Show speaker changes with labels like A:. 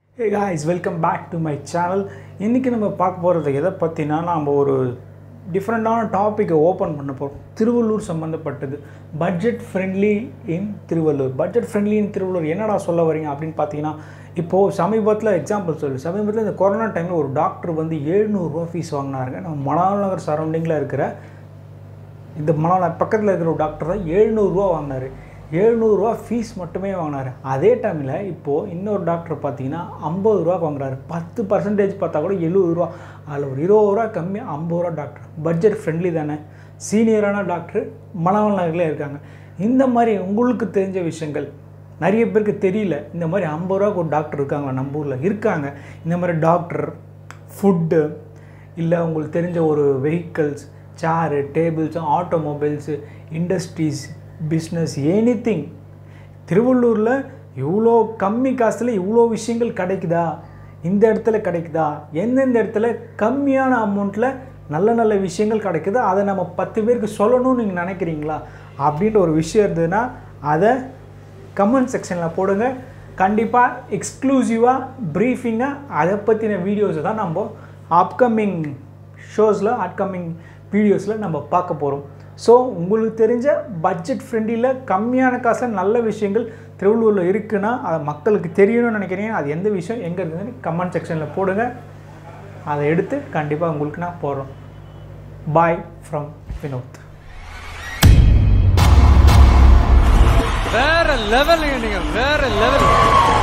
A: hey guys welcome back to my channel இன்றைக்கி நம்ம பார்க்க போகிறது எதை பற்றினா நம்ம ஒரு டிஃப்ரெண்ட்டான டாப்பிக்கை ஓப்பன் பண்ண போகிறோம் திருவள்ளூர் சம்மந்தப்பட்டது budget friendly in Tiruvallur budget friendly in Tiruvallur என்னடா சொல்ல வரீங்க அப்படின்னு பார்த்தீங்கன்னா இப்போது சமீபத்தில் எக்ஸாம்பிள் சொல்லு சமீபத்தில் இந்த கொரோனா டைமில் ஒரு டாக்டர் வந்து எழுநூறுரூவா ஃபீஸ் வாங்கினாருங்க நம்ம மணால் நகர் சரௌண்டிங்கில் இருக்கிற இந்த மணால பக்கத்தில் இருக்கிற ஒரு டாக்டர் தான் எழுநூறுரூவா வாங்கினார் எழுநூறுரூவா ஃபீஸ் மட்டுமே வாங்கினார் அதே டைமில் இப்போது இன்னொரு டாக்டர் பார்த்தீங்கன்னா ஐம்பது ரூபா வாங்குறாரு பத்து பர்சன்டேஜ் பார்த்தா கூட எழுபது ரூபா அதில் ஒரு இருபது ரூபா கம்மி ஐம்பது ரூபா டாக்டர் பட்ஜெட் ஃப்ரெண்ட்லி தானே சீனியரான டாக்டர் மணவன் நகரில் இருக்காங்க இந்த மாதிரி உங்களுக்கு தெரிஞ்ச விஷயங்கள் நிறைய பேருக்கு தெரியல இந்த மாதிரி ஐம்பது ரூபாய்க்கு ஒரு டாக்டர் இருக்காங்களா நம்ம ஊரில் இருக்காங்க இந்த மாதிரி டாக்டர் ஃபுட்டு இல்லை உங்களுக்கு தெரிஞ்ச ஒரு vehicles chair tables automobiles industries business anything திருவள்ளூரில் இவ்வளோ கம்மி காசில் இவ்வளோ விஷயங்கள் கிடைக்குதா இந்த இடத்துல கிடைக்குதா எந்தெந்த இடத்துல கம்மியான அமௌண்ட்டில் நல்ல நல்ல விஷயங்கள் கிடைக்குதோ அதை நம்ம பத்து பேருக்கு சொல்லணும்னு நீங்கள் நினைக்கிறீங்களா அப்படின்ற ஒரு விஷயம் இருந்ததுன்னா அதை கமெண்ட் செக்ஷனில் போடுங்க கண்டிப்பாக எக்ஸ்க்ளூசிவாக ப்ரீஃபிங்காக அதை பற்றின வீடியோஸை தான் நம்ம அப்கமிங் ஷோஸில் அப்கமிங் வீடியோஸில் நம்ம பார்க்க போகிறோம் ஸோ உங்களுக்கு தெரிஞ்ச பட்ஜெட் ஃப்ரெண்ட்லியில் கம்மியான காசில் நல்ல விஷயங்கள் திருவள்ளூரில் இருக்குன்னா அதை மக்களுக்கு தெரியணும்னு நினைக்கிறீங்க அது எந்த விஷயம் எங்கே இருக்குதுன்னு கமெண்ட் செக்ஷனில் போடுங்க அதை எடுத்து கண்டிப்பாக உங்களுக்கு நான் போடுறோம் பாய் ஃப்ரம் வினோத்
B: வேற லெவலுங்க நீங்க வேற லெவல்